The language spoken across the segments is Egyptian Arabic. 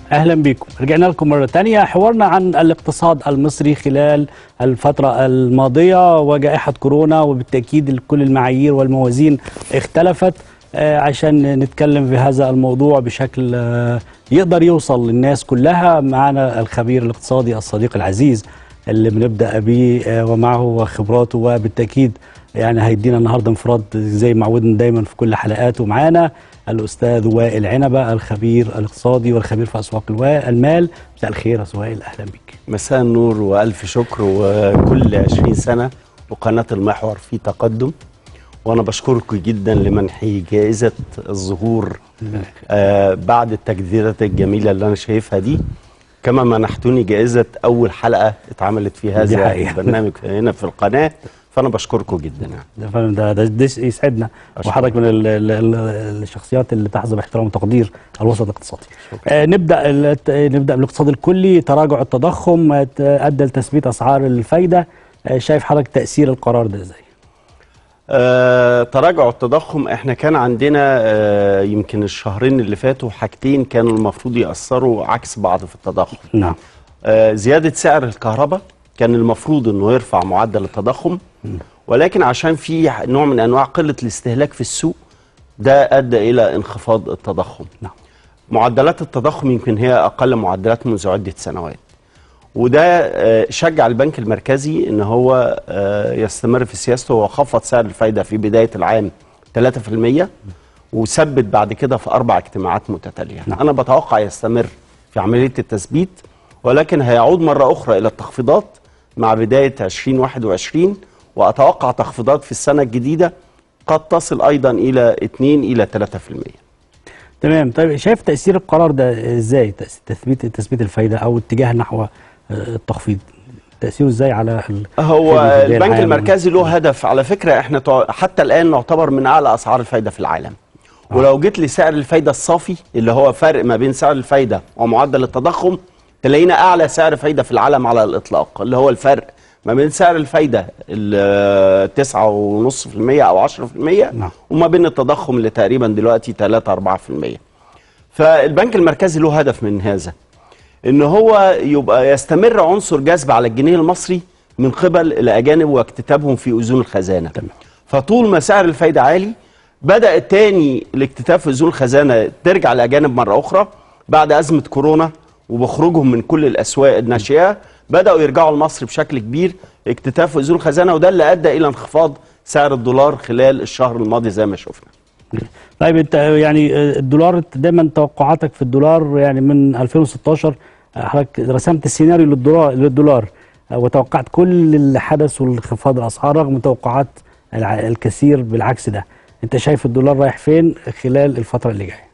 اهلا بكم رجعنا لكم مره ثانيه حوارنا عن الاقتصاد المصري خلال الفتره الماضيه وجائحه كورونا وبالتاكيد كل المعايير والموازين اختلفت آه، عشان نتكلم في هذا الموضوع بشكل آه، يقدر يوصل للناس كلها معنا الخبير الاقتصادي الصديق العزيز اللي بنبدا بيه آه، ومعه خبراته وبالتاكيد يعني هيدينا النهارده انفراد زي ما عودنا دايما في كل حلقاته معانا الاستاذ وائل عنبه الخبير الاقتصادي والخبير في اسواق الوا- المال مساء الخير يا أستاذ وائل اهلا بك مساء النور والف شكر وكل 20 سنه وقناه المحور في تقدم وانا بشكركم جدا لمنحي جائزه الظهور آه بعد التجديدات الجميله اللي انا شايفها دي كما منحتوني جائزه اول حلقه اتعملت في دي هذا حقيقة. البرنامج هنا في القناه فانا بشكركم جدا يعني ده فعلا ده, ده, ده يسعدنا أشكرك. وحضرتك من ال ال ال الشخصيات اللي تحظى باحترام وتقدير الوسط الاقتصادي. آه نبدا ال- نبدا بالاقتصاد الكلي تراجع التضخم آه، ادى لتثبيت اسعار الفايده آه شايف حضرتك تاثير القرار ده ازاي؟ آه، تراجع التضخم احنا كان عندنا آه، يمكن الشهرين اللي فاتوا حاجتين كانوا المفروض يأثروا عكس بعض في التضخم نعم آه، زيادة سعر الكهرباء كان المفروض انه يرفع معدل التضخم ولكن عشان في نوع من انواع قلة الاستهلاك في السوق ده ادى الى انخفاض التضخم نعم معدلات التضخم يمكن هي اقل معدلات منذ عدة سنوات وده آه، شجع البنك المركزي ان هو آه، يستمر في سياسته وخفض سعر الفايدة في بداية العام 3% وثبت بعد كده في اربع اجتماعات متتالية نعم. انا بتوقع يستمر في عملية التثبيت ولكن هيعود مرة أخرى إلى التخفيضات مع بداية 2021 وأتوقع تخفيضات في السنة الجديدة قد تصل أيضا إلى 2 إلى 3% تمام طيب شايف تاثير القرار ده ازاي تأس- تثبيت تثبيت الفايده او اتجاه نحو آه، التخفيض تاثيره ازاي على ال- هو الفايدة البنك العام؟ المركزي له هدف على فكرة احنا تع- حتى الآن نعتبر من أعلى أسعار الفايدة في العالم ولو جيت لسعر الفايدة الصافي اللي هو فرق ما بين سعر الفايدة ومعدل التضخم تلاقينا أعلى سعر فايدة في العالم على الإطلاق اللي هو الفرق ما بين سعر الفايدة ال 9.5% أو 10% نعم. وما بين التضخم اللي تقريبا دلوقتي 3 4% فالبنك المركزي له هدف من هذا ان هو يبقى يستمر عنصر جذب على الجنيه المصري من قبل الاجانب واكتتابهم في اذون الخزانه تمام. فطول ما سعر الفايده عالي بدا تاني الاكتتاب في اذون الخزانه ترجع الاجانب مره اخرى بعد ازمه كورونا وبخروجهم من كل الاسواق الناشئه بداوا يرجعوا لمصر بشكل كبير اكتتاب في اذون الخزانه وده اللي ادى الى انخفاض سعر الدولار خلال الشهر الماضي زي ما شفنا طيب انت يعني آه، الدولار انت دايما توقعاتك في الدولار يعني من 2016 آه، حضرتك رسمت السيناريو للدولار للدولار آه، وتوقعت كل اللي حدث والانخفاض الاسعار رغم توقعات الع- الكثير بالعكس ده انت شايف الدولار رايح فين خلال الفتره اللي جايه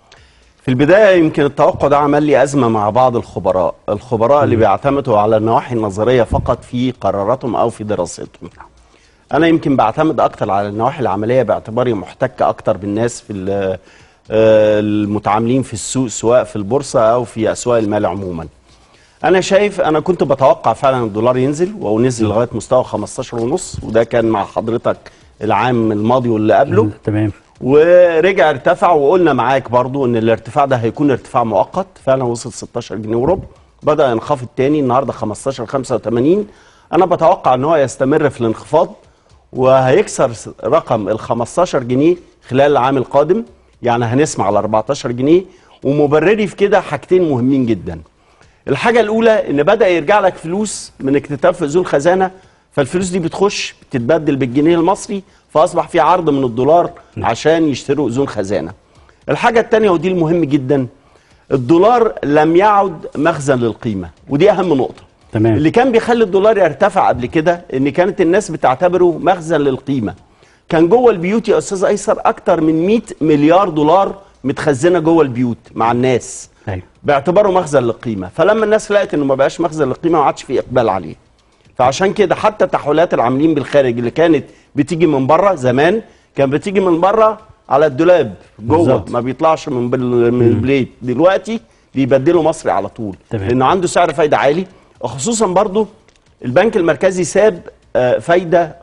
في البداية يمكن التوقع ده عمل لي أزمة مع بعض الخبراء الخبراء اللي بيعتمدوا على النواحي النظرية فقط في قراراتهم أو في دراستهم أنا يمكن بعتمد أكتر على النواحي العملية باعتباري محتك أكتر بالناس في ال- آه، المتعاملين في السوق سواء في البورصة أو في أسواق المال عموما أنا شايف أنا كنت بتوقع فعلا الدولار ينزل ونزل لغاية مستوى 15 ونص وده كان مع حضرتك العام الماضي واللي قبله تمام ورجع ارتفع وقلنا معاك برضو ان الارتفاع ده هيكون ارتفاع مؤقت فعلا وصل 16 جنيه وربع بدا ينخفض تاني النهارده 15 85 انا بتوقع ان هو يستمر في الانخفاض وهيكسر س- رقم ال 15 جنيه خلال العام القادم يعني هنسمع على 14 جنيه ومبرري في كده حاجتين مهمين جدا الحاجه الاولى ان بدا يرجع لك فلوس من اكتتاب في اذون خزانه فالفلوس دي بتخش بتتبدل بالجنيه المصري فاصبح في عرض من الدولار عشان يشتروا اذون خزانه الحاجه الثانيه ودي المهم جدا الدولار لم يعد مخزن للقيمه ودي اهم نقطه تمام. اللي كان بيخلي الدولار يرتفع قبل كده ان كانت الناس بتعتبره مخزن للقيمه كان جوه البيوت يا استاذ ايسر اكتر من 100 مليار دولار متخزنه جوه البيوت مع الناس ايوه باعتباره مخزن للقيمه فلما الناس لقت انه ما بقاش مخزن للقيمه ما عادش في اقبال عليه فعشان كده حتى تحويلات العاملين بالخارج اللي كانت بتيجي من بره زمان كان بتيجي من بره على الدولاب جوه بالظبط. ما بيطلعش من بال- من البليت دلوقتي بيبدلوا مصري على طول تمام. لانه عنده سعر فايده عالي وخصوصا برضو البنك المركزي ساب آه، فايده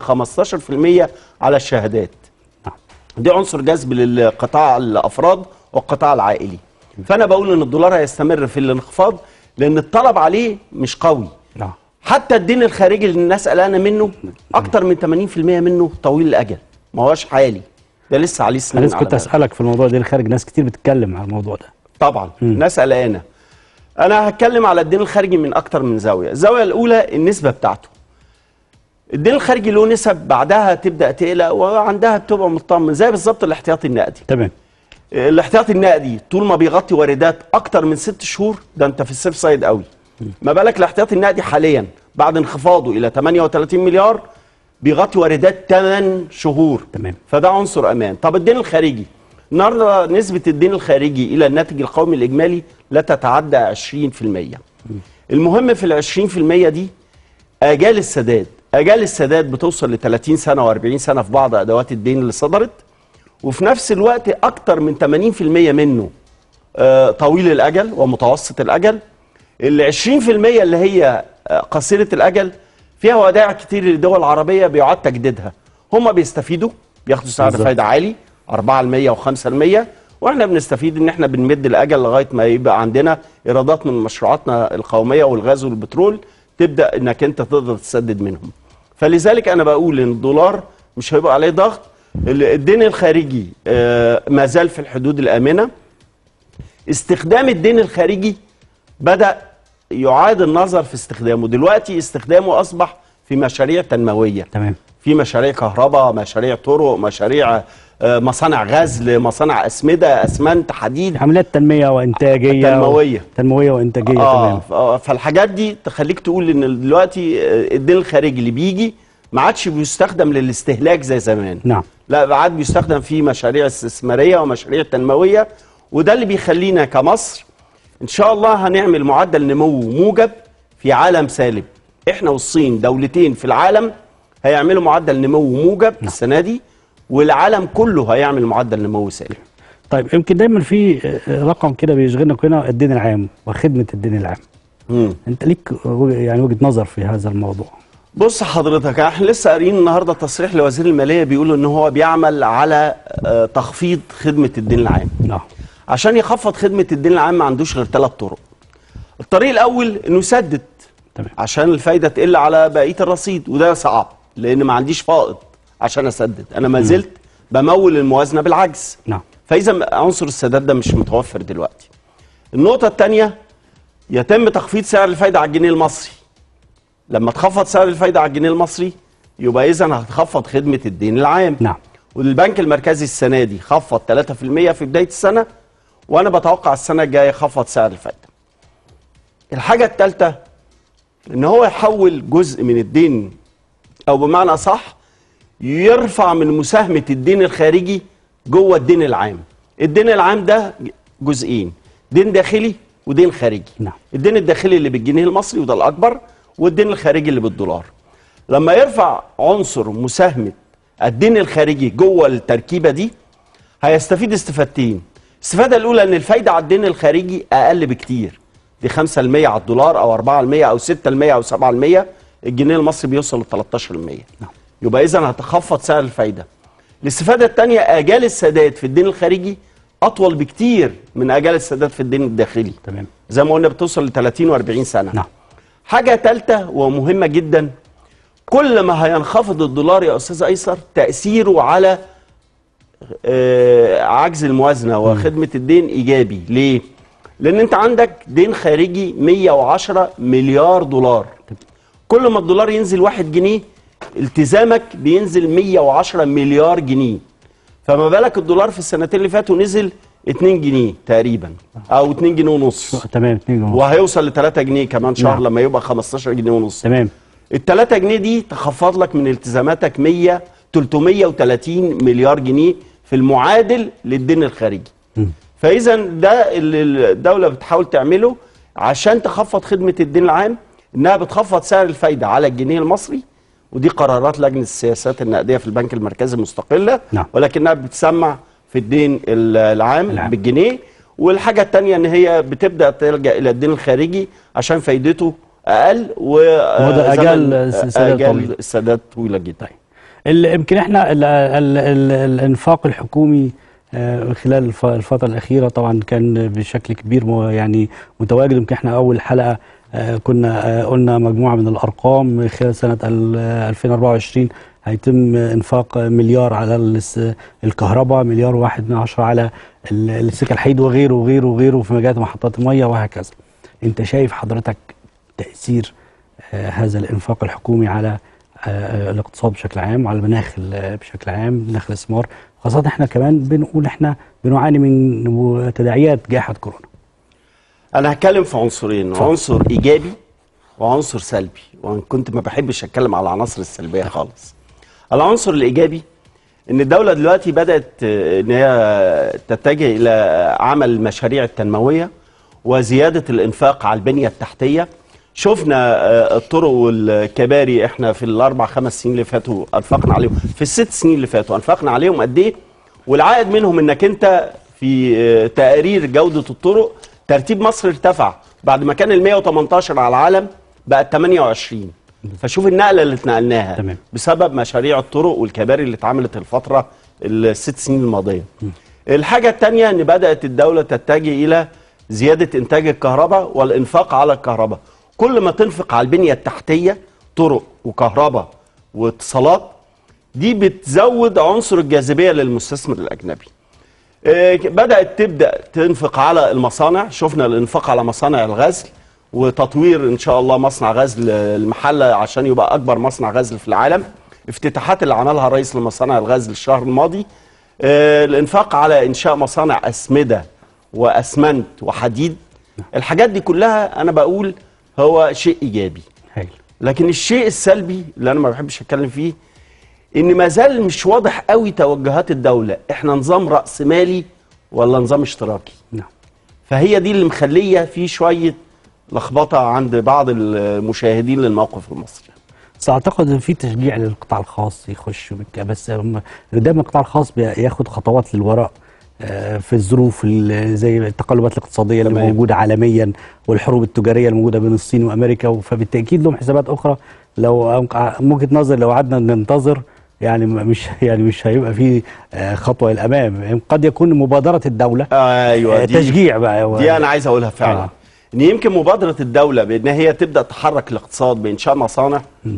15% على الشهادات نعم. دي عنصر جذب للقطاع الافراد والقطاع العائلي فانا بقول ان الدولار هيستمر في الانخفاض لان الطلب عليه مش قوي نعم حتى الدين الخارجي اللي الناس قلقانه منه اكتر من 80% منه طويل الاجل ما هوش حالي ده لسه عليه سنين انا لسه على كنت الأقل. اسالك في الموضوع ده الخارج ناس كتير بتتكلم على الموضوع ده طبعا الناس قلقانه انا هتكلم على الدين الخارجي من اكتر من زاويه الزاويه الاولى النسبه بتاعته الدين الخارجي له نسب بعدها تبدا تقلق وعندها بتبقى مطمن زي بالظبط الاحتياطي النقدي تمام الاحتياطي النقدي طول ما بيغطي واردات اكتر من ست شهور ده انت في السيف سايد قوي ما بالك الاحتياطي النقدي حاليا بعد انخفاضه الى 38 مليار بيغطي واردات 8 شهور تمام. فده عنصر امان طب الدين الخارجي النهارده نسبه الدين الخارجي الى الناتج القومي الاجمالي لا تتعدى 20% المهم في ال 20% دي اجال السداد اجال السداد بتوصل ل 30 سنه و40 سنه في بعض ادوات الدين اللي صدرت وفي نفس الوقت اكتر من 80% منه آه، طويل الاجل ومتوسط الاجل ال 20% اللي هي آه، قصيره الاجل فيها ودائع كتير للدول العربيه بيعاد تجديدها هم بيستفيدوا بياخدوا سعر بالظبط. فايده عالي 4% و5% واحنا بنستفيد ان احنا بنمد الاجل لغايه ما يبقى عندنا ايرادات من مشروعاتنا القوميه والغاز والبترول تبدا انك انت تقدر تسدد منهم فلذلك انا بقول ان الدولار مش هيبقى عليه ضغط ال- الدين الخارجي آه، ما زال في الحدود الامنه استخدام الدين الخارجي بدا يعاد النظر في استخدامه دلوقتي استخدامه اصبح في مشاريع تنمويه تمام في مشاريع كهرباء مشاريع طرق مشاريع آه، مصانع غزل مصانع اسمده اسمنت حديد عمليات تنميه وانتاجيه تنموية. و... تنمويه وانتاجيه اه تمام ف- آه، فالحاجات دي تخليك تقول ان دلوقتي آه، الدين الخارجي اللي بيجي ما عادش بيستخدم للاستهلاك زي زمان نعم لا عاد بيستخدم في مشاريع استثماريه ومشاريع تنمويه وده اللي بيخلينا كمصر ان شاء الله هنعمل معدل نمو موجب في عالم سالب احنا والصين دولتين في العالم هيعملوا معدل نمو موجب السنه دي والعالم كله هيعمل معدل نمو سالب طيب يمكن دايما في آه، رقم كده بيشغلنا كلنا الدين العام وخدمه الدين العام مم. انت ليك وج- يعني وجهه نظر في هذا الموضوع بص حضرتك احنا لسه قاريين النهارده تصريح لوزير الماليه بيقول ان هو بيعمل على آه، تخفيض خدمه الدين العام نعم عشان يخفض خدمه الدين العام ما عندوش غير ثلاث طرق الطريق الاول انه يسدد تمام عشان الفايده تقل على بقيه الرصيد وده صعب لان ما عنديش فائض عشان اسدد انا ما زلت بمول الموازنه بالعجز نعم فاذا عنصر السداد ده مش متوفر دلوقتي النقطه الثانيه يتم تخفيض سعر الفايده على الجنيه المصري لما تخفض سعر الفايده على الجنيه المصري يبقى اذا هتخفض خدمه الدين العام نعم والبنك المركزي السنه دي خفض 3% في بدايه السنه وانا بتوقع السنه الجايه يخفض سعر الفايده. الحاجه الثالثه ان هو يحول جزء من الدين او بمعنى صح يرفع من مساهمه الدين الخارجي جوه الدين العام. الدين العام ده جزئين دين داخلي ودين خارجي. نعم. الدين الداخلي اللي بالجنيه المصري وده الاكبر والدين الخارجي اللي بالدولار. لما يرفع عنصر مساهمه الدين الخارجي جوه التركيبه دي هيستفيد استفادتين الاستفاده الاولى ان الفايده على الدين الخارجي اقل بكتير دي 5% على الدولار او 4% او 6% او 7% الجنيه المصري بيوصل ل 13% نعم. يبقى اذا هتخفض سعر الفايده الاستفاده الثانيه اجال السداد في الدين الخارجي اطول بكتير من اجال السداد في الدين الداخلي تمام زي ما قلنا بتوصل ل 30 و40 سنه نعم حاجة ثالثة ومهمة جدا كل ما هينخفض الدولار يا أستاذ أيسر تأثيره على آه، عجز الموازنة وخدمة الدين إيجابي ليه؟ لأن أنت عندك دين خارجي 110 مليار دولار كل ما الدولار ينزل واحد جنيه التزامك بينزل 110 مليار جنيه فما بالك الدولار في السنتين اللي فاتوا نزل 2 جنيه تقريبا أو 2 جنيه ونص تمام 2 جنيه وهيوصل ل 3 جنيه كمان شهر نعم. لما يبقى 15 جنيه ونص تمام ال 3 جنيه دي تخفض لك من التزاماتك 100 330 مليار جنيه في المعادل للدين الخارجي مم. فاذا ده اللي الدوله بتحاول تعمله عشان تخفض خدمه الدين العام انها بتخفض سعر الفايده على الجنيه المصري ودي قرارات لجنه السياسات النقديه في البنك المركزي مستقله نعم. ولكنها بتسمع في الدين ال- العام, العام. بالجنيه والحاجه الثانيه ان هي بتبدا تلجا الى الدين الخارجي عشان فايدته اقل و وده زمن- أجال السداد طويل. اجال السداد طويله جدا طيب ال- يمكن احنا ال ال ال الانفاق الحكومي آه، خلال الف- الفترة الأخيرة طبعا كان بشكل كبير مو- يعني متواجد يمكن احنا أول حلقة آه، كنا آه، قلنا مجموعة من الأرقام خلال سنة ال- آه، 2024 هيتم إنفاق مليار على الس- الكهرباء مليار واحد من عشرة على ال- السكة الحديد وغيره وغيره وغيره في مجالات محطات المية وهكذا أنت شايف حضرتك تأثير آه، هذا الإنفاق الحكومي على آه، آه، الاقتصاد بشكل عام وعلى المناخ ال- بشكل عام مناخ الاستثمار خاصة احنا كمان بنقول احنا بنعاني من تداعيات جائحة كورونا انا هتكلم في عنصرين اتفضل. عنصر ايجابي وعنصر سلبي وانا كنت ما بحبش اتكلم على العناصر السلبيه خالص العنصر الايجابي ان الدوله دلوقتي بدات آه، ان هي تتجه الى عمل المشاريع التنمويه وزياده الانفاق على البنيه التحتيه شفنا آه، الطرق والكباري احنا في الاربع خمس سنين اللي فاتوا انفقنا عليهم في الست سنين اللي فاتوا انفقنا عليهم قد ايه والعائد منهم انك انت في آه، تقارير جوده الطرق ترتيب مصر ارتفع بعد ما كان ال 118 على العالم بقى 28 فشوف النقله اللي اتنقلناها تمام. بسبب مشاريع الطرق والكباري اللي اتعملت الفتره الست سنين الماضيه. الحاجه الثانيه ان بدات الدوله تتجه الى زياده انتاج الكهرباء والانفاق على الكهرباء. كل ما تنفق على البنيه التحتيه طرق وكهرباء واتصالات دي بتزود عنصر الجاذبيه للمستثمر الاجنبي. آه، بدأت تبدأ تنفق على المصانع شفنا الانفاق على مصانع الغزل وتطوير ان شاء الله مصنع غزل المحلة عشان يبقى اكبر مصنع غزل في العالم افتتاحات اللي عملها رئيس لمصانع الغزل الشهر الماضي آه، الانفاق على انشاء مصانع اسمدة واسمنت وحديد الحاجات دي كلها انا بقول هو شيء ايجابي هايل لكن الشيء السلبي اللي انا ما بحبش اتكلم فيه ان ما زال مش واضح قوي توجهات الدوله احنا نظام راسمالي ولا نظام اشتراكي نعم فهي دي اللي مخليه في شويه لخبطه عند بعض المشاهدين للموقف المصري بس اعتقد ان في تشجيع للقطاع الخاص يخش بك بس هم دايما القطاع الخاص بياخد خطوات للوراء آه، في الظروف ال- زي التقلبات الاقتصاديه اللي تمام. موجوده عالميا والحروب التجاريه الموجوده بين الصين وامريكا فبالتاكيد لهم حسابات اخرى لو من وجهه نظر لو قعدنا ننتظر يعني م- مش يعني مش هيبقى في آه، خطوه للامام قد يكون مبادره الدوله ايوه آه، دي تشجيع بقى دي انا عايز اقولها فعلا آه. آه. ان يمكن مبادره الدوله بان هي تبدا تحرك الاقتصاد بانشاء مصانع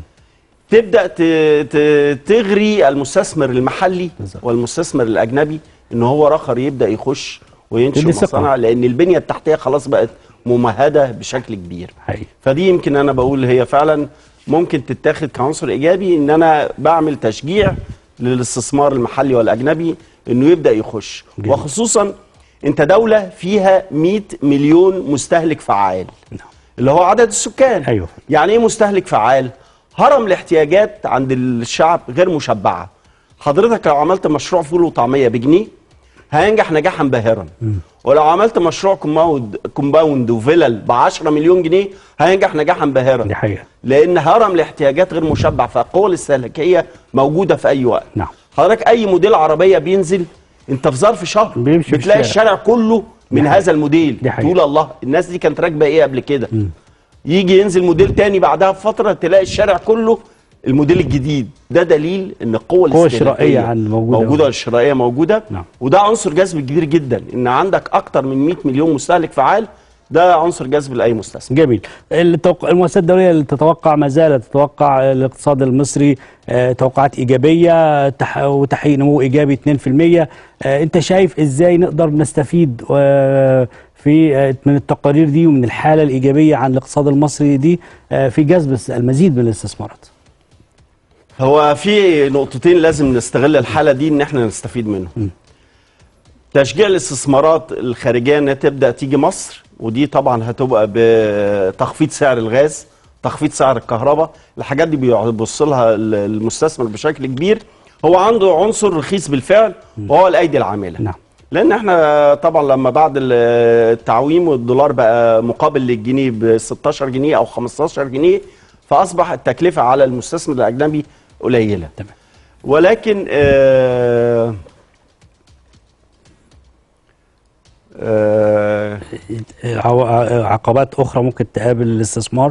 تبدا ت- ت- تغري المستثمر المحلي بالظبط. والمستثمر الاجنبي ان هو رخر يبدا يخش وينشئ تدي ثقة. مصانع لان البنيه التحتيه خلاص بقت ممهده بشكل كبير حقيقي فدي يمكن انا بقول هي فعلا ممكن تتاخد كعنصر ايجابي ان انا بعمل تشجيع للاستثمار المحلي والاجنبي انه يبدا يخش جميل. وخصوصا انت دوله فيها 100 مليون مستهلك فعال نعم. اللي هو عدد السكان أيوه. يعني ايه مستهلك فعال هرم الاحتياجات عند الشعب غير مشبعه حضرتك لو عملت مشروع فول وطعميه بجنيه هينجح نجاحا باهرا ولو عملت مشروع كومباوند كومباوند وفلل ب 10 مليون جنيه هينجح نجاحا باهرا دي حقيقه لان هرم الاحتياجات غير مشبع فالقوة الاستهلاكيه موجوده في اي وقت نعم. حضرتك اي موديل عربيه بينزل انت في ظرف شهر بيمشي في بتلاقي الشارع. الشارع كله من دي هذا الموديل دي حقيقة. تقول الله الناس دي كانت راكبه ايه قبل كده يجي ينزل موديل تاني بعدها بفتره تلاقي الشارع كله الموديل الجديد ده دليل ان القوه القوة الاستهلاكيه الشرائية عند موجودة. موجوده الشرائيه موجوده نعم. وده عنصر جذب كبير جدا ان عندك اكتر من 100 مليون مستهلك فعال ده عنصر جذب لاي مستثمر جميل التوق... المؤسسات الدولية اللي تتوقع ما زالت تتوقع الاقتصاد المصري آه، توقعات إيجابية تح... وتحقيق نمو إيجابي 2% آه، أنت شايف إزاي نقدر نستفيد آه، في آه، من التقارير دي ومن الحالة الإيجابية عن الاقتصاد المصري دي آه، في جذب المزيد من الاستثمارات هو في نقطتين لازم نستغل الحاله دي ان احنا نستفيد منهم تشجيع الاستثمارات الخارجيه انها تبدا تيجي مصر ودي طبعا هتبقى بتخفيض سعر الغاز تخفيض سعر الكهرباء الحاجات دي بيبص لها المستثمر بشكل كبير هو عنده عنصر رخيص بالفعل وهو الايدي العامله نعم. لان احنا طبعا لما بعد التعويم والدولار بقى مقابل للجنيه ب 16 جنيه او 15 جنيه فاصبح التكلفه على المستثمر الاجنبي قليله تمام ولكن آه آه عو- عقبات أخرى ممكن تقابل الاستثمار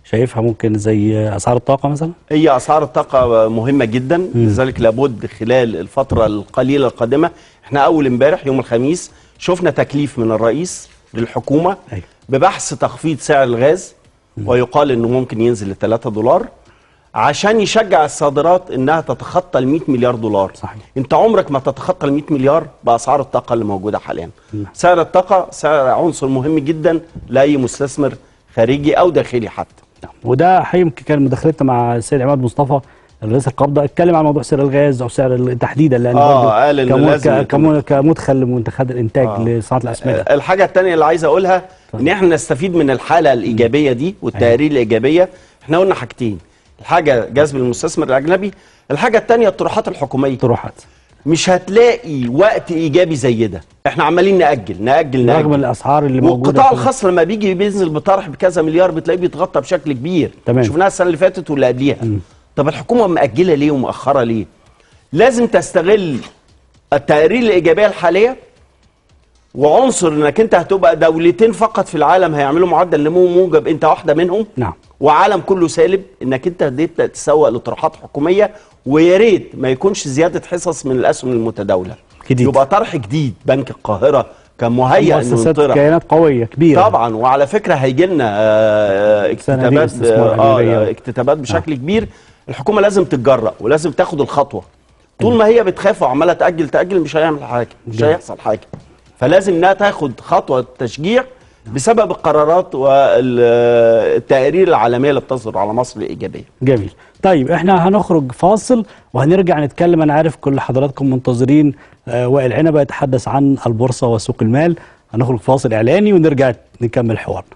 شايفها ممكن زي اسعار الطاقه مثلا هي اسعار الطاقه مهمه جدا لذلك لابد خلال الفتره القليله القادمه احنا اول امبارح يوم الخميس شفنا تكليف من الرئيس للحكومه أيوة. ببحث تخفيض سعر الغاز ويقال انه ممكن ينزل ل 3 دولار عشان يشجع الصادرات انها تتخطى ال 100 مليار دولار صحيح. انت عمرك ما تتخطى ال 100 مليار باسعار الطاقه اللي موجوده حاليا نعم. سعر الطاقه سعر عنصر مهم جدا لاي مستثمر خارجي او داخلي حتى نعم. وده يمكن كان مداخلتنا مع السيد عماد مصطفى رئيس القبضه اتكلم عن موضوع سعر الغاز او سعر ال- تحديدا لان آه، برضه قال إنه كمو- لازم ك- كمو- كمدخل لمنتخبات الانتاج آه. لصناعه الاسمده الحاجة التانية اللي عايز أقولها إن إحنا نستفيد من الحالة الإيجابية دي والتقارير الإيجابية إحنا قلنا حاجتين الحاجة جذب المستثمر الأجنبي الحاجة التانية الطروحات الحكومية طروحات مش هتلاقي وقت إيجابي زي ده إحنا عمالين نأجل نأجل رغم نأجل الاسعار اللي موجوده والقطاع في- الخاص لما بيجي بينزل بطرح بكذا مليار بتلاقيه بيتغطى بشكل كبير تمام. شفناها السنة اللي فاتت واللي قبليها طب الحكومة مأجلة ليه ومؤخرة ليه لازم تستغل التقارير الإيجابية الحالية وعنصر انك انت هتبقى دولتين فقط في العالم هيعملوا معدل نمو موجب انت واحده منهم نعم وعالم كله سالب انك انت تبدا تسوق لطروحات حكوميه ويا ريت ما يكونش زياده حصص من الاسهم المتداوله جديد. يبقى طرح جديد بنك القاهره كان مهيئ انه مؤسسات يطرح كيانات قويه كبيره طبعا وعلى فكره هيجي لنا صناديق اكتتابات استثمار آه أجنبية. آه، اكتتابات بشكل كبير الحكومه لازم تتجرأ ولازم تاخد الخطوه طول ما هي بتخاف وعماله تاجل تاجل مش هيعمل حاجه مش جميل. هيحصل حاجه فلازم انها تاخد خطوه تشجيع بسبب القرارات والتقارير العالميه اللي بتصدر على مصر الايجابيه جميل طيب احنا هنخرج فاصل وهنرجع نتكلم انا عارف كل حضراتكم منتظرين آه، وائل عنبه يتحدث عن البورصه وسوق المال هنخرج فاصل اعلاني ونرجع نكمل حوارنا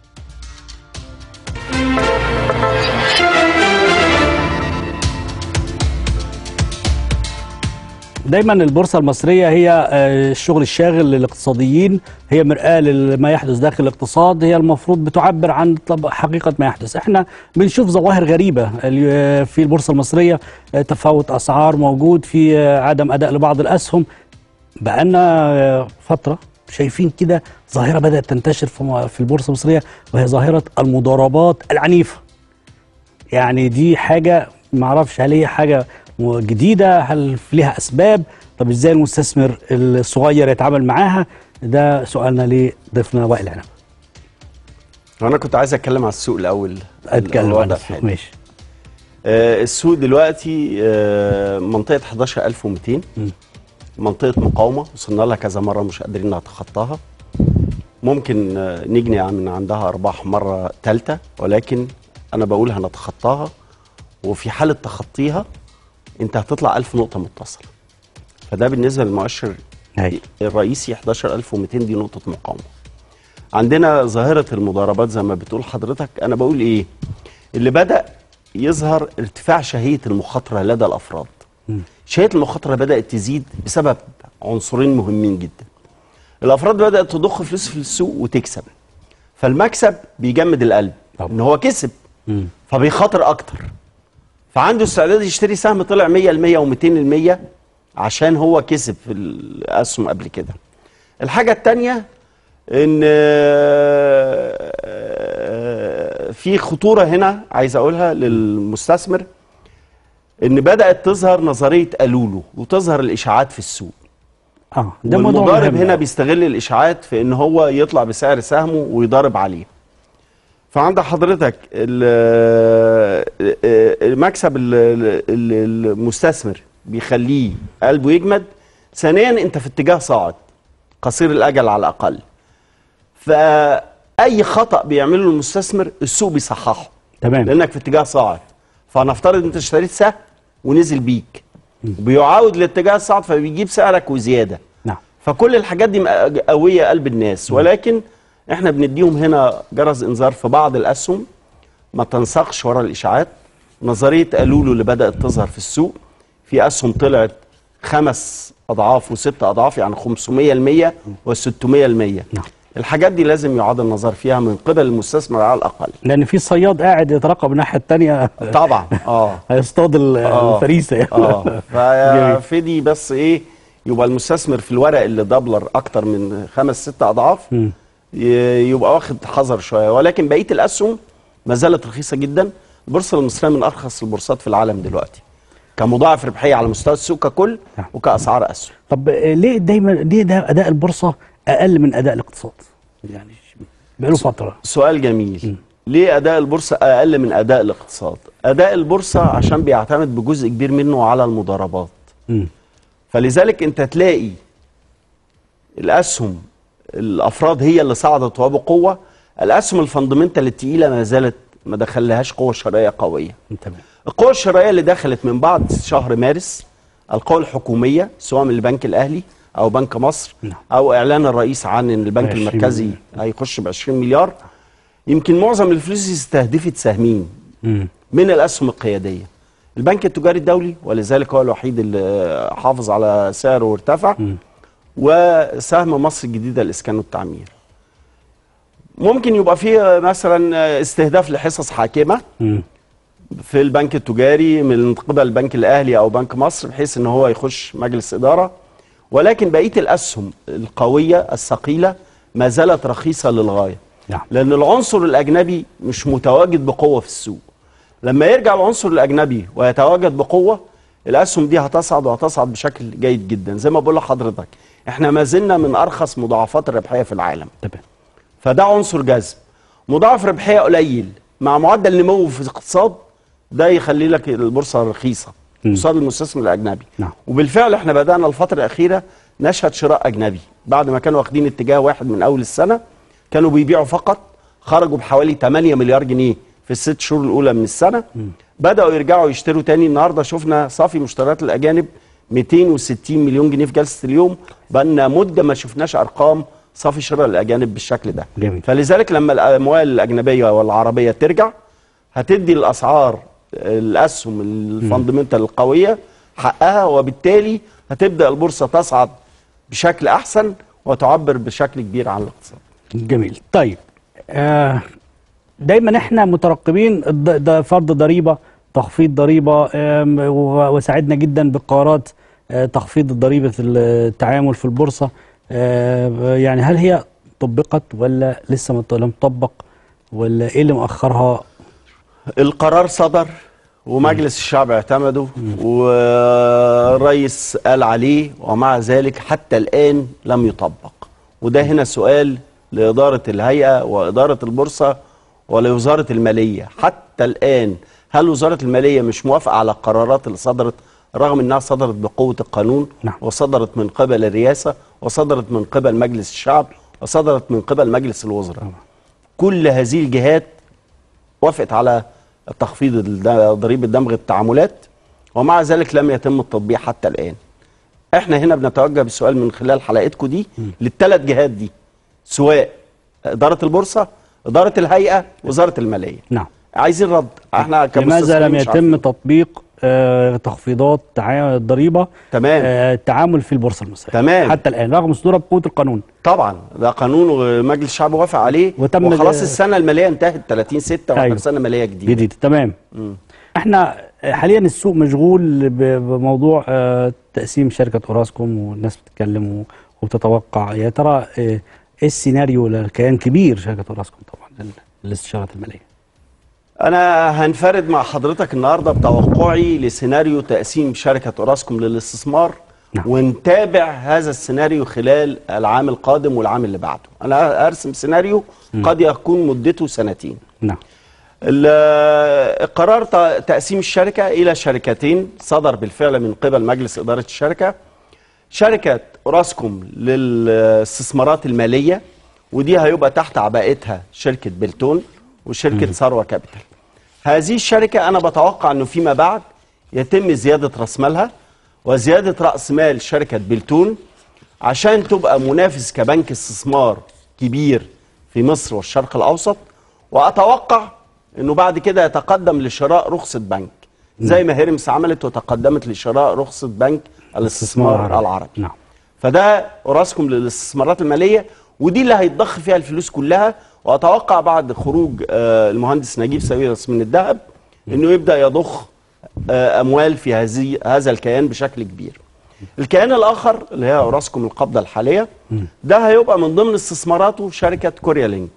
دايما البورصه المصريه هي آه، الشغل الشاغل للاقتصاديين هي مرآة لما يحدث داخل الاقتصاد هي المفروض بتعبر عن طب حقيقه ما يحدث احنا بنشوف ظواهر غريبه ال- في البورصه المصريه آه، تفاوت اسعار موجود في آه، عدم اداء لبعض الاسهم بقالنا آه، فتره شايفين كده ظاهره بدات تنتشر في م- في البورصه المصريه وهي ظاهره المضاربات العنيفه يعني دي حاجة ما اعرفش هل هي حاجة جديدة هل ليها أسباب طب إزاي المستثمر الصغير يتعامل معاها ده سؤالنا لضيفنا وائل عنب انا كنت عايز اتكلم على السوق الاول أتكلم الوضع عن السوق الحالي. ماشي آه، السوق دلوقتي آه، منطقة 11200 منطقة مقاومة وصلنا لها كذا مرة مش قادرين نتخطاها ممكن آه، نجني من عندها أرباح مرة ثالثة ولكن أنا بقول هنتخطاها وفي حالة تخطيها أنت هتطلع 1000 نقطة متصلة فده بالنسبة للمؤشر هاي. الرئيسي 11200 دي نقطة مقاومة عندنا ظاهرة المضاربات زي ما بتقول حضرتك أنا بقول إيه اللي بدأ يظهر ارتفاع شهية المخاطرة لدى الأفراد شهية المخاطرة بدأت تزيد بسبب عنصرين مهمين جدا الأفراد بدأت تضخ فلوس في السوق وتكسب فالمكسب بيجمد القلب طبعا. إن هو كسب فبيخاطر أكتر فعنده استعداد يشتري سهم طلع 100 ال 100 و200 ال 100 عشان هو كسب في الأسهم قبل كده الحاجة التانية ان آه، في خطوره هنا عايز اقولها للمستثمر ان بدات تظهر نظريه الولو وتظهر الاشاعات في السوق اه ده موضوع والمضارب مهم. هنا بيستغل الاشاعات في ان هو يطلع بسعر سهمه ويضارب عليه فعند حضرتك ال- المكسب ال- ال- المستثمر بيخليه قلبه يجمد ثانيا انت في اتجاه صاعد قصير الاجل على الاقل فاي خطا بيعمله المستثمر السوق بيصححه تمام لانك في اتجاه صاعد فنفترض انت اشتريت سهم ونزل بيك بيعاود لاتجاه الصعد فبيجيب سعرك وزياده نعم فكل الحاجات دي قويه قلب الناس ولكن احنا بنديهم هنا جرس انذار في بعض الاسهم ما تنسقش ورا الاشاعات نظريه الولو اللي بدات تظهر في السوق في اسهم طلعت خمس اضعاف وست اضعاف يعني 500 المية و600 المية نعم. الحاجات دي لازم يعاد النظر فيها من قبل المستثمر على الاقل لان في صياد قاعد يترقب الناحيه الثانيه طبعا اه هيصطاد ال- آه. الفريسه يعني. اه جميل. فدي بس ايه يبقى المستثمر في الورق اللي دبلر اكتر من خمس ست اضعاف ي- يبقى واخد حذر شويه ولكن بقيه الاسهم ما زالت رخيصه جدا البورصه المصريه من ارخص البورصات في العالم دلوقتي كمضاعف ربحيه على مستوى السوق ككل نعم. وكاسعار اسهم طب آه، ليه دايما ليه ده اداء البورصه اقل من اداء الاقتصاد يعني بقاله فتره سؤال جميل ليه اداء البورصه اقل من اداء الاقتصاد اداء البورصه عشان بيعتمد بجزء كبير منه على المضاربات مم. فلذلك انت تلاقي الاسهم الافراد هي اللي صعدت وبقوه الاسهم الفندمنتال التقيله ما زالت ما دخلهاش قوه شرائيه قويه تمام القوة الشرائية اللي دخلت من بعد شهر مارس القوى الحكومية سواء من البنك الأهلي أو بنك مصر نعم. أو إعلان الرئيس عن إن البنك 20 المركزي هيخش ب 20 مليار يمكن معظم الفلوس استهدفت سهمين مم. من الأسهم القيادية البنك التجاري الدولي ولذلك هو الوحيد اللي حافظ على سعره وارتفع مم. وسهم مصر الجديدة الإسكان والتعمير ممكن يبقى فيه مثلا استهداف لحصص حاكمه مم. في البنك التجاري من قبل البنك الاهلي او بنك مصر بحيث ان هو يخش مجلس اداره ولكن بقيه الاسهم القويه الثقيله ما زالت رخيصه للغايه نعم لان العنصر الاجنبي مش متواجد بقوه في السوق لما يرجع العنصر الاجنبي ويتواجد بقوه الاسهم دي هتصعد وهتصعد بشكل جيد جدا زي ما بقول لحضرتك احنا ما زلنا من ارخص مضاعفات الربحيه في العالم تمام فده عنصر جذب مضاعف ربحيه قليل مع معدل نمو في الاقتصاد ده يخلي لك البورصه رخيصه مم. قصاد المستثمر الاجنبي نعم. وبالفعل احنا بدانا الفتره الاخيره نشهد شراء اجنبي بعد ما كانوا واخدين اتجاه واحد من اول السنه كانوا بيبيعوا فقط خرجوا بحوالي 8 مليار جنيه في الست شهور الاولى من السنه بداوا يرجعوا يشتروا تاني النهارده شفنا صافي مشتريات الاجانب 260 مليون جنيه في جلسه اليوم بقالنا مده ما شفناش ارقام صافي شراء الاجانب بالشكل ده جميل. فلذلك لما الاموال الاجنبيه والعربيه ترجع هتدي الاسعار الاسهم الفاندمنتال القويه حقها وبالتالي هتبدا البورصه تصعد بشكل احسن وتعبر بشكل كبير عن الاقتصاد جميل طيب آه دايما احنا مترقبين الض- ده فرض ضريبه تخفيض ضريبه آم، و- وساعدنا جدا بقرارات آه، تخفيض ضريبه التعامل في البورصه آه، يعني هل هي طبقت ولا لسه ما ط- لم تطبق ولا ايه اللي مؤخرها القرار صدر ومجلس الشعب اعتمده والرئيس قال عليه ومع ذلك حتى الآن لم يطبق وده هنا سؤال لإدارة الهيئة وإدارة البورصة ولوزارة المالية حتى الآن هل وزارة المالية مش موافقة على القرارات اللي صدرت رغم انها صدرت بقوة القانون نعم. وصدرت من قبل الرئاسة وصدرت من قبل مجلس الشعب وصدرت من قبل مجلس الوزراء كل هذه الجهات وافقت على تخفيض الد- ضريبه دمغ التعاملات ومع ذلك لم يتم التطبيق حتى الان. احنا هنا بنتوجه بالسؤال من خلال حلقتكم دي للثلاث جهات دي سواء اداره البورصه، اداره الهيئه، وزاره الماليه. نعم عايزين رد احنا لماذا كمستثمرين لم مش يتم عارفين. تطبيق آه، تخفيضات تعا- الضريبه تمام. آه، التعامل في البورصه المصريه تمام. حتى الان رغم صدورها بقوه القانون طبعا ده قانون ومجلس الشعب وافق عليه وتم وخلاص ال- السنه الماليه انتهت 30 6 واحنا أيوة. في سنه ماليه جديده. جديد تمام احنا حاليا السوق مشغول ب- بموضوع آه، تقسيم شركه اوراسكوم والناس بتتكلم و- وبتتوقع يا ترى آه، ايه السيناريو لكيان كبير شركه اوراسكوم طبعا لل- للاستشارات الماليه أنا هنفرد مع حضرتك النهاردة بتوقعي لسيناريو تقسيم شركة أوراسكوم للاستثمار نعم. ونتابع هذا السيناريو خلال العام القادم والعام اللي بعده أنا أرسم سيناريو قد يكون مدته سنتين نعم ال- القرار ت- تقسيم الشركة إلى شركتين صدر بالفعل من قبل مجلس إدارة الشركة شركة أوراسكوم للاستثمارات المالية ودي هيبقى تحت عباءتها شركة بلتون وشركة ثروة كابيتال هذه الشركة أنا بتوقع أنه فيما بعد يتم زيادة رأس مالها وزيادة رأس مال شركة بلتون عشان تبقى منافس كبنك استثمار كبير في مصر والشرق الأوسط وأتوقع أنه بعد كده يتقدم لشراء رخصة بنك زي ما هيرمس عملت وتقدمت لشراء رخصة بنك الاستثمار العربي نعم فده اوراسكوم للاستثمارات الماليه ودي اللي هيتضخ فيها الفلوس كلها واتوقع بعد خروج آه، المهندس نجيب ساويرس من الذهب انه يبدا يضخ آه، اموال في هذه هذا الكيان بشكل كبير. الكيان الاخر اللي هي اوراسكوم القبضه الحاليه ده هيبقى من ضمن استثماراته شركه كوريا لينك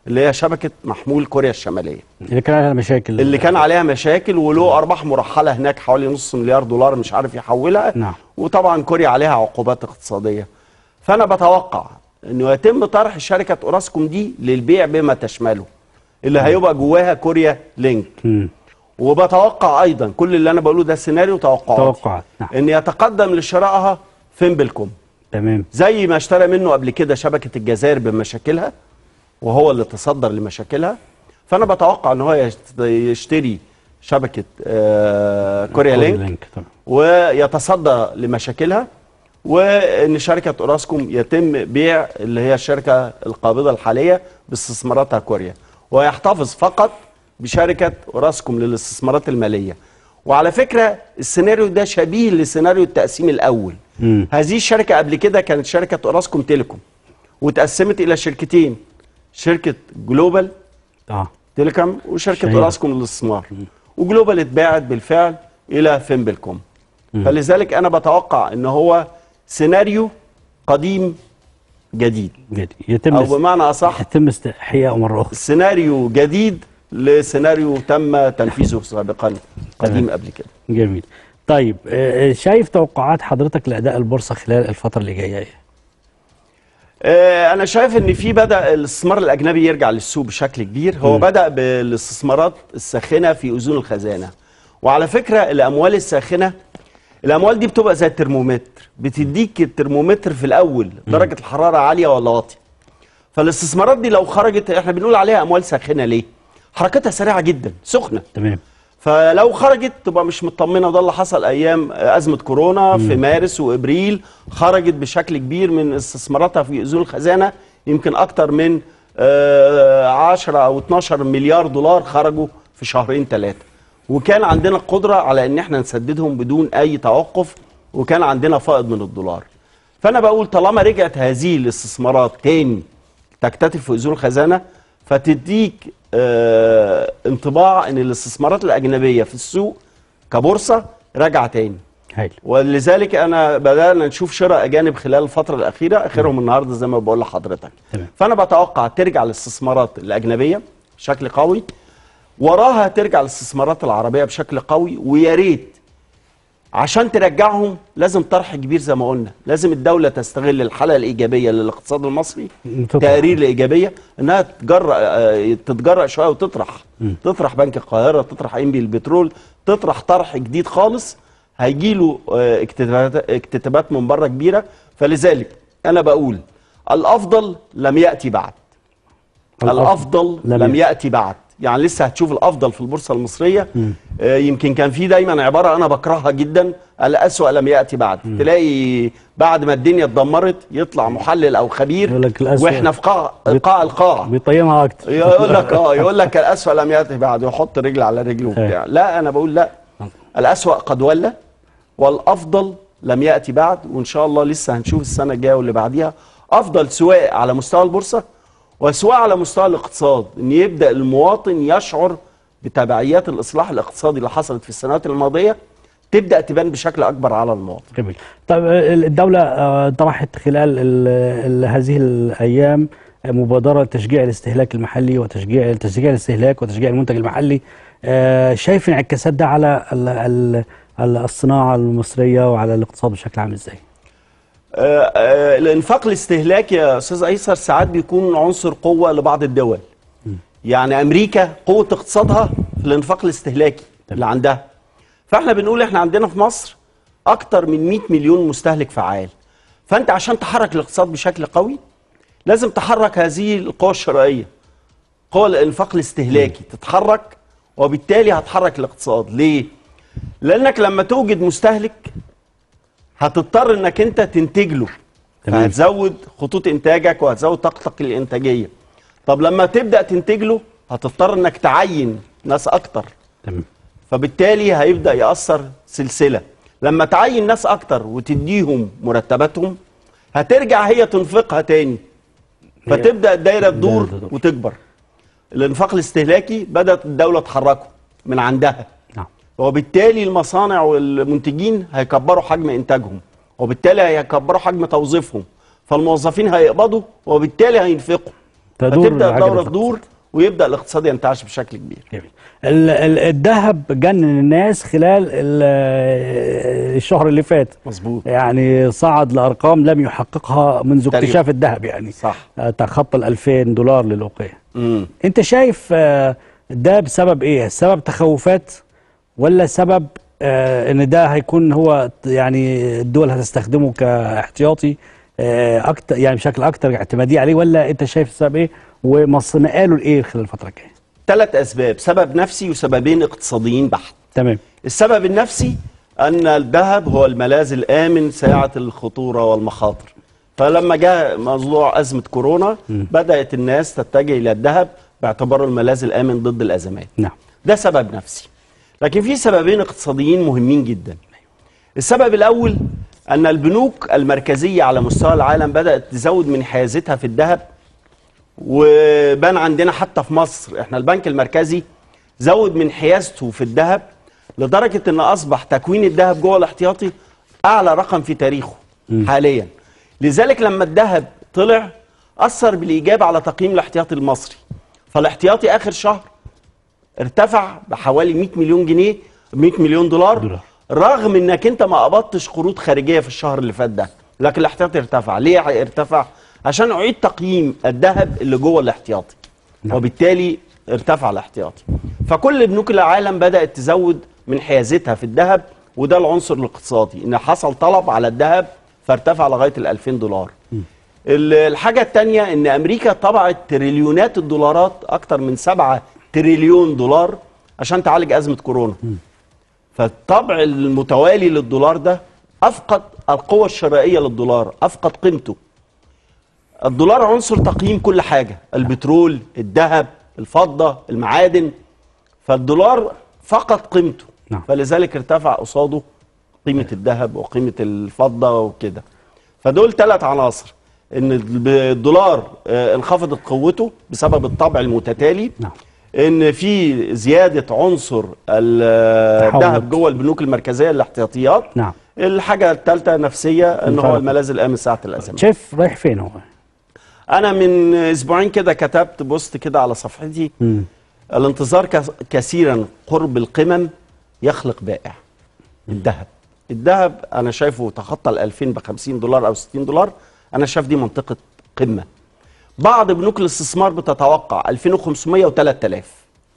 اللي هي شبكه محمول كوريا الشماليه اللي كان عليها مشاكل اللي كان عليها مشاكل وله ارباح مرحله هناك حوالي نص مليار دولار مش عارف يحولها نعم. وطبعا كوريا عليها عقوبات اقتصاديه فانا بتوقع انه يتم طرح شركه اوراسكوم دي للبيع بما تشمله اللي هيبقى جواها كوريا لينك مم. وبتوقع ايضا كل اللي انا بقوله ده سيناريو توقعات توقعات نعم ان يتقدم لشرائها فيمبلكوم تمام زي ما اشترى منه قبل كده شبكه الجزائر بمشاكلها وهو اللي تصدر لمشاكلها فانا بتوقع ان هو يشت- يشتري شبكه آه كوريا لينك طبعا. ويتصدى لمشاكلها وان شركه اوراسكوم يتم بيع اللي هي الشركه القابضه الحاليه باستثماراتها كوريا ويحتفظ فقط بشركه اوراسكوم للاستثمارات الماليه وعلى فكره السيناريو ده شبيه لسيناريو التقسيم الاول مم. هذه الشركه قبل كده كانت شركه اوراسكوم تيليكوم وتقسمت الى شركتين شركه جلوبال اه تيليكوم وشركه شهيرة. اوراسكوم للاستثمار وجلوبال اتباعت بالفعل الى فيمبلكوم فلذلك انا بتوقع ان هو سيناريو قديم جديد جديد يتم او بمعنى اصح يتم استحياءه مره اخرى سيناريو جديد لسيناريو تم تنفيذه سابقا قديم قبل كده جميل طيب آه، شايف توقعات حضرتك لاداء البورصه خلال الفتره اللي جايه ايه؟ آه، انا شايف ان في بدا الاستثمار الاجنبي يرجع للسوق بشكل كبير هو بدا بالاستثمارات الساخنه في اذون الخزانه وعلى فكره الاموال الساخنه الاموال دي بتبقى زي الترمومتر بتديك الترمومتر في الاول درجه الحراره عاليه ولا واطيه فالاستثمارات دي لو خرجت احنا بنقول عليها اموال ساخنه ليه حركتها سريعه جدا سخنه تمام فلو خرجت تبقى مش مطمنه وده اللي حصل ايام ازمه كورونا في مارس وابريل خرجت بشكل كبير من استثماراتها في اذون الخزانه يمكن اكتر من آه، 10 او 12 مليار دولار خرجوا في شهرين ثلاثه وكان عندنا القدره على ان احنا نسددهم بدون اي توقف وكان عندنا فائض من الدولار فانا بقول طالما رجعت هذه الاستثمارات تاني تكتتب في اذون الخزانه فتديك آه انطباع ان الاستثمارات الاجنبيه في السوق كبورصه راجعه تاني هايل ولذلك انا بدانا نشوف شراء اجانب خلال الفتره الاخيره اخرهم النهارده زي ما بقول لحضرتك تمام. فانا بتوقع ترجع الاستثمارات الاجنبيه بشكل قوي وراها ترجع الاستثمارات العربيه بشكل قوي ويا ريت عشان ترجعهم لازم طرح كبير زي ما قلنا لازم الدوله تستغل الحاله الايجابيه للاقتصاد المصري تطرح. تقارير الايجابيه انها تجرأ آه، تتجرأ شويه وتطرح تطرح بنك القاهره تطرح انبي البترول تطرح طرح جديد خالص هيجي له آه، اكتتابات اكتتابات من بره كبيره فلذلك انا بقول الافضل لم ياتي بعد الافضل لم لم يأتي. ياتي بعد يعني لسه هتشوف الافضل في البورصه المصريه آه، يمكن كان في دايما عباره انا بكرهها جدا الاسوأ لم ياتي بعد تلاقي بعد ما الدنيا اتدمرت يطلع محلل او خبير يقول لك الأسوأ. واحنا في قاع قاع القاعه بيطيمها اكتر يقول لك اه يقول لك الاسوأ لم ياتي بعد ويحط رجل على رجل وبتاع لا انا بقول لا الاسوأ قد ولى والافضل لم ياتي بعد وان شاء الله لسه هنشوف السنه الجايه واللي بعديها افضل سواء على مستوى البورصه وسواء على مستوى الاقتصاد ان يبدا المواطن يشعر بتبعيات الاصلاح الاقتصادي اللي حصلت في السنوات الماضيه تبدا تبان بشكل اكبر على المواطن جميل طيب آه، الدولة آه، طرحت خلال ال- ال- هذه الأيام مبادرة لتشجيع الاستهلاك المحلي وتشجيع تشجيع الاستهلاك وتشجيع المنتج المحلي آه، شايف انعكاسات ده على ال- ال- ال- الصناعة المصرية وعلى الاقتصاد بشكل عام ازاي؟ آه، آه، الانفاق الاستهلاكي يا استاذ ايسر ساعات بيكون عنصر قوه لبعض الدول يعني امريكا قوه اقتصادها في الانفاق الاستهلاكي اللي عندها فاحنا بنقول احنا عندنا في مصر اكتر من 100 مليون مستهلك فعال فانت عشان تحرك الاقتصاد بشكل قوي لازم تحرك هذه القوى الشرائيه قوى الانفاق الاستهلاكي تتحرك وبالتالي هتحرك الاقتصاد ليه لانك لما توجد مستهلك هتضطر انك انت تنتج له تمام. فهتزود خطوط انتاجك وهتزود طاقتك الانتاجيه طب لما تبدا تنتج له هتضطر انك تعين ناس اكتر تمام فبالتالي هيبدا ياثر سلسله لما تعين ناس اكتر وتديهم مرتباتهم هترجع هي تنفقها تاني فتبدا الدايره تدور تدور. وتكبر الانفاق الاستهلاكي بدات الدوله تحركه من عندها نعم وبالتالي المصانع والمنتجين هيكبروا حجم انتاجهم وبالتالي هيكبروا حجم توظيفهم فالموظفين هيقبضوا وبالتالي هينفقوا تدور فتبدا العجلة الدوره في تدور ويبدا الاقتصاد ينتعش بشكل كبير جميل ال- ال- الذهب جنن الناس خلال ال- الشهر اللي فات مظبوط يعني صعد لارقام لم يحققها منذ تاريخ. اكتشاف الذهب يعني صح آه، تخطى ال 2000 دولار للأوقية امم انت شايف آه، ده بسبب ايه سبب تخوفات ولا سبب آه، ان ده هيكون هو ت- يعني الدول هتستخدمه كاحتياطي آه، اكتر يعني بشكل اكتر اعتمادية عليه ولا انت شايف السبب ايه ومصر مقاله لايه خلال الفترة الجاية ثلاث اسباب سبب نفسي وسببين اقتصاديين بحت تمام السبب النفسي ان الذهب هو الملاذ الامن ساعه الخطوره والمخاطر فلما جاء موضوع ازمه كورونا بدات الناس تتجه الى الذهب باعتباره الملاذ الامن ضد الازمات نعم ده سبب نفسي لكن في سببين اقتصاديين مهمين جدا السبب الاول ان البنوك المركزيه على مستوى العالم بدات تزود من حيازتها في الذهب وبان عندنا حتى في مصر احنا البنك المركزي زود من حيازته في الذهب لدرجه ان اصبح تكوين الذهب جوه الاحتياطي اعلى رقم في تاريخه حاليا لذلك لما الذهب طلع اثر بالايجاب على تقييم الاحتياطي المصري فالاحتياطي اخر شهر ارتفع بحوالي 100 مليون جنيه 100 مليون دولار, دولار. رغم انك انت ما قبضتش قروض خارجيه في الشهر اللي فات ده لكن الاحتياطي ارتفع ليه ارتفع عشان اعيد تقييم الذهب اللي جوه الاحتياطي نعم. وبالتالي ارتفع الاحتياطي فكل بنوك العالم بدات تزود من حيازتها في الذهب وده العنصر الاقتصادي ان حصل طلب على الذهب فارتفع لغايه ال 2000 دولار ال- الحاجه الثانيه ان امريكا طبعت تريليونات الدولارات اكتر من 7 تريليون دولار عشان تعالج ازمه كورونا فالطبع المتوالي للدولار ده افقد القوه الشرائيه للدولار افقد قيمته الدولار عنصر تقييم كل حاجه البترول الذهب الفضه المعادن فالدولار فقد قيمته نعم. فلذلك ارتفع قصاده قيمه الذهب وقيمه الفضه وكده فدول ثلاث عناصر ان الب- الدولار آه، انخفضت قوته بسبب الطبع المتتالي نعم. ان في زياده عنصر ال- تحول. الذهب جوه البنوك المركزيه الاحتياطيات نعم. الحاجه الثالثه نفسيه ان الفرق. هو الملاذ الامن ساعه الازمات شايف رايح فين هو انا من اسبوعين كده كتبت بوست كده على صفحتي مم. الانتظار كس- كثيرا قرب القمم يخلق بائع الذهب الذهب انا شايفه تخطى ال 2000 ب 50 دولار او 60 دولار انا شايف دي منطقه قمه بعض بنوك الاستثمار بتتوقع 2500 و 3000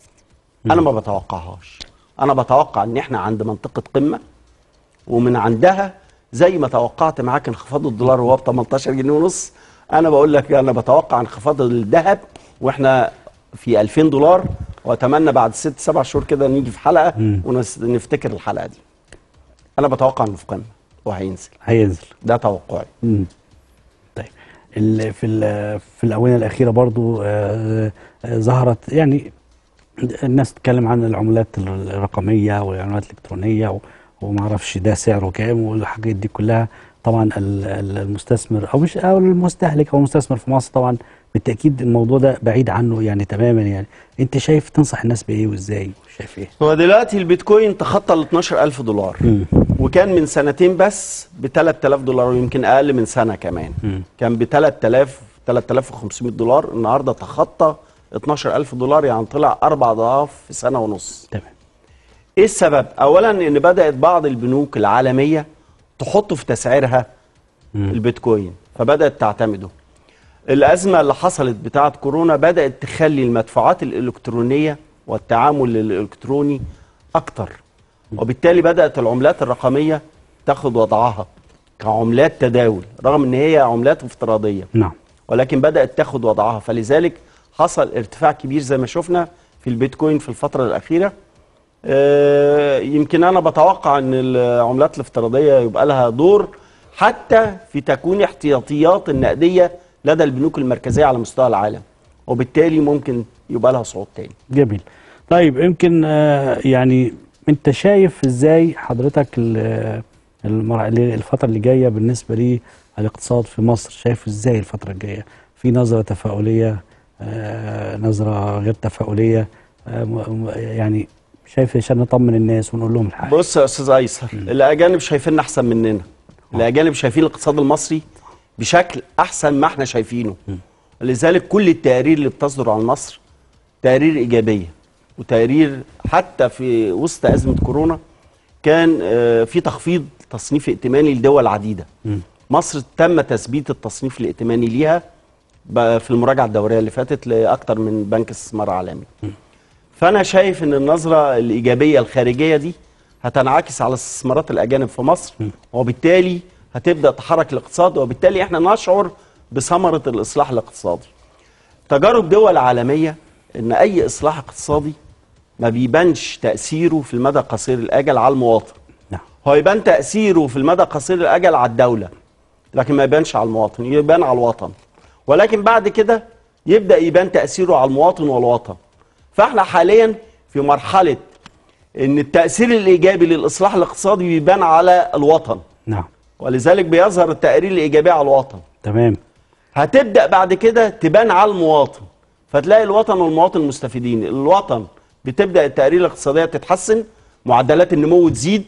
انا ما بتوقعهاش انا بتوقع ان احنا عند منطقه قمه ومن عندها زي ما توقعت معاك انخفاض الدولار وهو ب 18 جنيه ونص انا بقول لك انا بتوقع انخفاض الذهب واحنا في 2000 دولار واتمنى بعد ست سبع شهور كده نيجي في حلقه ونفتكر الحلقه دي انا بتوقع انه في قمه وهينزل هينزل ده توقعي مم. طيب ال- في ال- في الاونه الاخيره برضو آه، آه، ظهرت يعني الناس تتكلم عن العملات الرقميه والعملات الالكترونيه و- وما اعرفش ده سعره كام والحاجات دي كلها طبعا ال- ال- المستثمر او مش او المستهلك او المستثمر في مصر طبعا بالتاكيد الموضوع ده بعيد عنه يعني تماما يعني انت شايف تنصح الناس بايه وازاي شايف ايه هو دلوقتي البيتكوين تخطى ال 12000 دولار مم. وكان من سنتين بس ب 3000 دولار ويمكن اقل من سنه كمان مم. كان ب 3000 3500 دولار النهارده تخطى 12000 دولار يعني طلع اربع اضعاف في سنه ونص تمام ايه السبب اولا ان بدات بعض البنوك العالميه تحط في تسعيرها مم. البيتكوين فبدات تعتمده الازمه اللي حصلت بتاعه كورونا بدات تخلي المدفوعات الالكترونيه والتعامل الالكتروني اكتر وبالتالي بدات العملات الرقميه تاخد وضعها كعملات تداول رغم ان هي عملات افتراضيه نعم ولكن بدات تاخد وضعها فلذلك حصل ارتفاع كبير زي ما شفنا في البيتكوين في الفتره الاخيره آه، يمكن انا بتوقع ان العملات الافتراضيه يبقى لها دور حتى في تكوين احتياطيات النقديه لدى البنوك المركزيه على مستوى العالم وبالتالي ممكن يبقى لها صعود تاني جميل طيب يمكن آه، يعني انت شايف ازاي حضرتك ال- المر- الفترة اللي جاية بالنسبة للاقتصاد في مصر شايف ازاي الفترة الجاية في نظرة تفاؤلية آه، نظرة غير تفاؤلية آه، م- م- يعني شايف عشان نطمن الناس ونقول لهم الحقيقة بص يا استاذ ايسر الاجانب شايفيننا احسن مننا الاجانب شايفين الاقتصاد المصري بشكل احسن ما احنا شايفينه لذلك كل التقارير اللي بتصدر عن مصر تقارير ايجابيه وتقارير حتى في وسط ازمه كورونا كان آه، في تخفيض تصنيف ائتماني لدول عديده مصر تم تثبيت التصنيف الائتماني ليها ب- في المراجعه الدوريه اللي فاتت لاكثر من بنك استثمار عالمي فانا شايف ان النظره الايجابيه الخارجيه دي هتنعكس على استثمارات الاجانب في مصر وبالتالي هتبدا تحرك الاقتصاد وبالتالي احنا نشعر بثمره الاصلاح الاقتصادي تجارب دول عالميه ان اي اصلاح اقتصادي ما بيبانش تاثيره في المدى قصير الاجل على المواطن نعم هو يبان تاثيره في المدى قصير الاجل على الدوله لكن ما يبانش على المواطن يبان على الوطن ولكن بعد كده يبدا يبان تاثيره على المواطن والوطن فاحنا حاليا في مرحله ان التاثير الايجابي للاصلاح الاقتصادي بيبان على الوطن نعم ولذلك بيظهر التقارير الايجابيه على الوطن تمام هتبدا بعد كده تبان على المواطن فتلاقي الوطن والمواطن مستفيدين الوطن بتبدا التقارير الاقتصاديه تتحسن معدلات النمو تزيد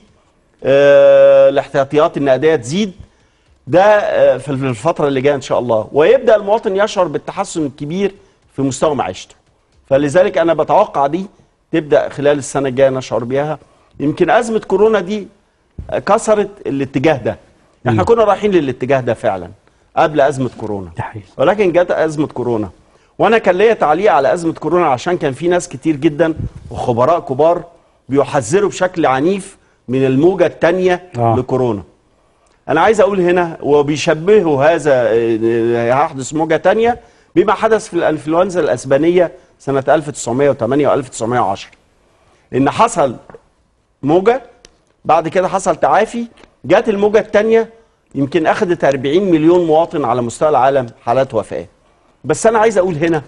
آه، الاحتياطيات النقديه تزيد ده آه، في الفتره اللي جايه ان شاء الله ويبدا المواطن يشعر بالتحسن الكبير في مستوى معيشته فلذلك انا بتوقع دي تبدا خلال السنه الجايه نشعر بيها يمكن ازمه كورونا دي كسرت الاتجاه ده احنا كنا رايحين للاتجاه ده فعلا قبل ازمه كورونا ده حقيقي ولكن جت ازمه كورونا وانا كان ليا تعليق على ازمه كورونا عشان كان في ناس كتير جدا وخبراء كبار بيحذروا بشكل عنيف من الموجه الثانيه آه. لكورونا انا عايز اقول هنا وبيشبهوا هذا آه، هيحدث موجه ثانيه بما حدث في الانفلونزا الاسبانيه سنه 1908 و 1910 ان حصل موجه بعد كده حصل تعافي جت الموجه الثانيه يمكن اخذت 40 مليون مواطن على مستوى العالم حالات وفاه بس انا عايز اقول هنا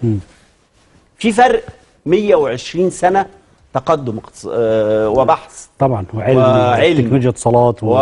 في فرق 120 سنه تقدم اقتص- آه، وبحث طبعا وعلم وعلم. تكنولوجيا اتصالات و...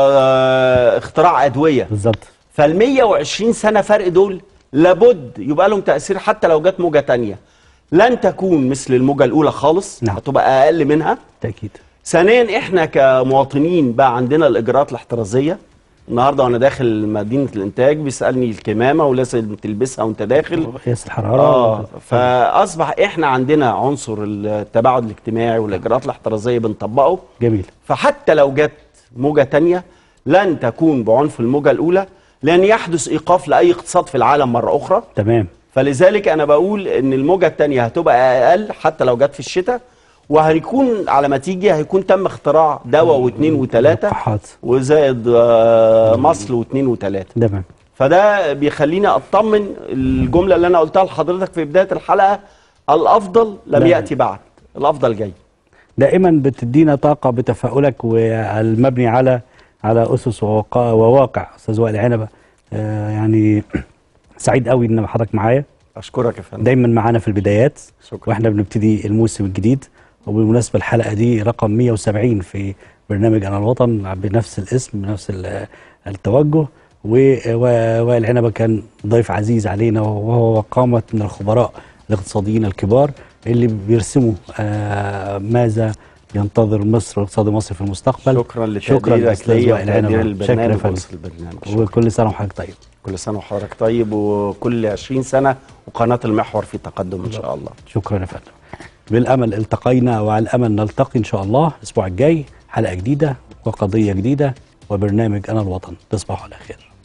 واختراع ادويه بالظبط فال 120 سنه فرق دول لابد يبقى لهم تاثير حتى لو جت موجه تانية لن تكون مثل الموجه الاولى خالص نعم. هتبقى اقل منها تاكيد ثانيا احنا كمواطنين بقى عندنا الاجراءات الاحترازيه النهارده وانا داخل مدينه الانتاج بيسالني الكمامه ولازم تلبسها وانت داخل قياس الحراره اه فاصبح احنا عندنا عنصر التباعد الاجتماعي والاجراءات الاحترازيه بنطبقه جميل فحتى لو جت موجة تانية لن تكون بعنف الموجة الأولى لن يحدث إيقاف لأي اقتصاد في العالم مرة أخرى تمام فلذلك أنا بقول إن الموجة التانية هتبقى أقل حتى لو جت في الشتاء وهيكون على ما تيجي هيكون تم اختراع دواء واثنين وثلاثة لقاحات وزائد آه، مصل واثنين وثلاثة تمام فده بيخليني أطمن الجملة اللي أنا قلتها لحضرتك في بداية الحلقة الأفضل لم لا. يأتي بعد الأفضل جاي دائما بتدينا طاقه بتفاؤلك والمبني على على اسس وواقع, وواقع استاذ وائل عنبه آه يعني سعيد قوي ان حضرتك معايا أشكرك يا فندم دايما معانا في البدايات شكرا. واحنا بنبتدي الموسم الجديد وبالمناسبه الحلقه دي رقم 170 في برنامج انا الوطن بنفس الاسم بنفس ال- التوجه و- و- وائل عنبه كان ضيف عزيز علينا وهو قامه من الخبراء الاقتصاديين الكبار اللي بيرسموا آه ماذا ينتظر مصر واقتصاد مصر في المستقبل شكرا شكرا لتقديرك استاذ ليا وائل وتقدير عنبه شكرا يا البرنامج فندم ووصل البرنامج شكرا. وكل سنه وحضرتك طيب كل سنه وحضرتك طيب وكل 20 سنه وقناه المحور في تقدم ان شاء الله شكرا يا فندم بالامل التقينا وعلى الامل نلتقي ان شاء الله الاسبوع الجاي حلقه جديده وقضيه جديده وبرنامج انا الوطن تصبحوا على خير